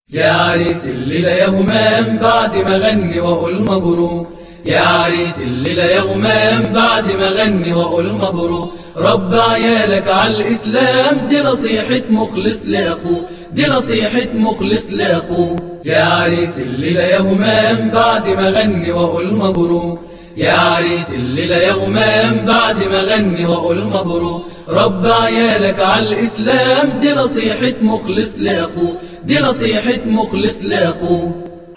يا عريس الليلة يومان بعد ما غني وأقول مبروك يا عريس الليلة يومان بعد ما غني وأقول مبروك رب عيالك على الإسلام دي نصيحة مخلص لأخوه دي نصيحة مخلص لأخوه يا عريس الليلة يومان بعد ما غني وأقول مبروك يا عريس الليلة يومان بعد ما غني وأقول مبروك رب عيالك على الإسلام دي نصيحة مخلص لأخوه دي نصيحة مخلص لأخوه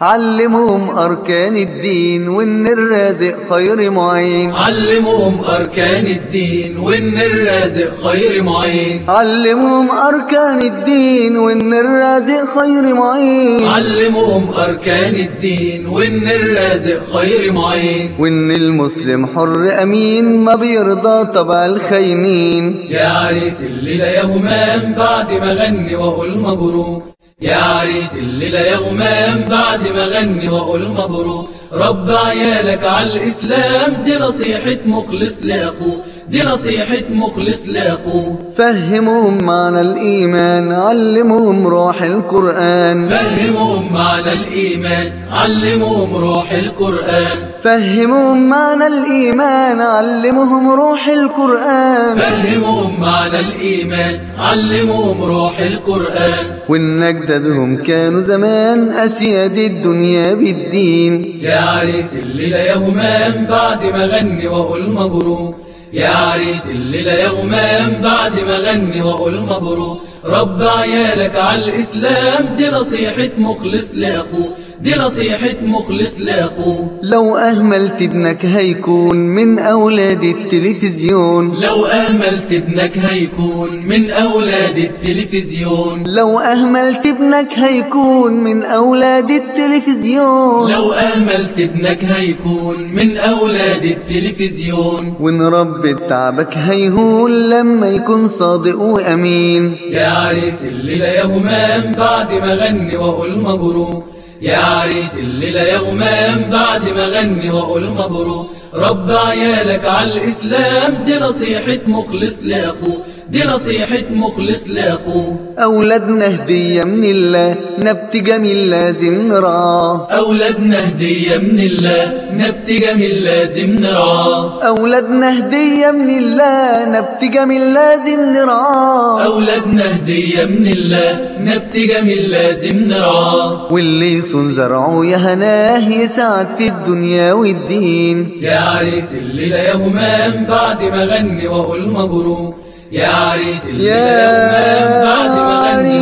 علمهم أركان الدين وإن الرازق خير معين علمهم أركان الدين وإن الرازق خير معين علمهم أركان الدين وإن الرازق خير معين علمهم أركان الدين وإن الرازق خير معين وإن المسلم حر أمين ما بيرضى طبع الخاينين يا عريس الليلة يومان بعد ما غني وأقول مبروك يا عريس الليلة يومان بعد ما غني وأقول مبروك رب عيالك على الإسلام دي نصيحة مخلص لأخوه دي نصيحة مخلص لأخوه فهمهم معنى الإيمان علمهم روح القرآن فهمهم معنى الإيمان علمهم روح القرآن فهمهم معنى الإيمان علمهم روح القرآن فهمهم معنى الإيمان علمهم روح القرآن وإن أجدادهم كانوا زمان أسياد الدنيا بالدين يا عريس الليلة يومان بعد ما غني وأقول مبروك يا عريس الليلة يومان بعد ما غني وأقول مبروك رب عيالك على الإسلام دي نصيحة مخلص لأخوه دي نصيحة مخلص لأخوه لو أهملت ابنك هيكون من أولاد التلفزيون لو أهملت ابنك هيكون من أولاد التلفزيون لو أهملت ابنك هيكون من أولاد التلفزيون لو أهملت ابنك هيكون من أولاد التلفزيون وإن رب تعبك هيهون لما يكون صادق وأمين يا عريس الليلة يومان بعد ما غني وأقول مبروك يا عريس الليلة يومان بعد ما غني وأقول مبروك رب عيالك على الإسلام دي نصيحة مخلص لأخوه دي نصيحة مخلص لأخوه أولادنا هدية من الله نبت جميل لازم نرعاه أولادنا هدية من الله نبت جميل لازم نرعاه أولادنا هدية من الله نبت جميل لازم نرعاه أولادنا هدية من الله نبت جميل لازم نرعاه واللي يصون زرعه يا هناه يسعد في الدنيا والدين يا عريس الليلة يومان بعد ما غني وأقول مبروك يا عريس الليلة يومان بعد ما غني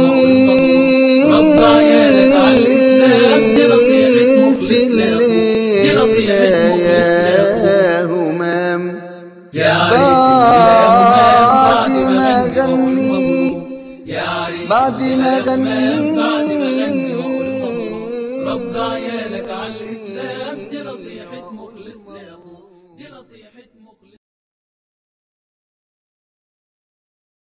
وأقول مبروك رب عيالك على الإسلام دي نصيحة مخلص لأخوه دي نصيحة مخلص لأخوه يا همام يا عريس الليلة يومان بعد بعد ما ما غني وأقول غني مبروك يا عريس بعد الليلة ما يومان غني بعد ما غني وأقول مبروك رب عيالك على الإسلام دي نصيحة مخلص لأخوه دي نصيحة مخلص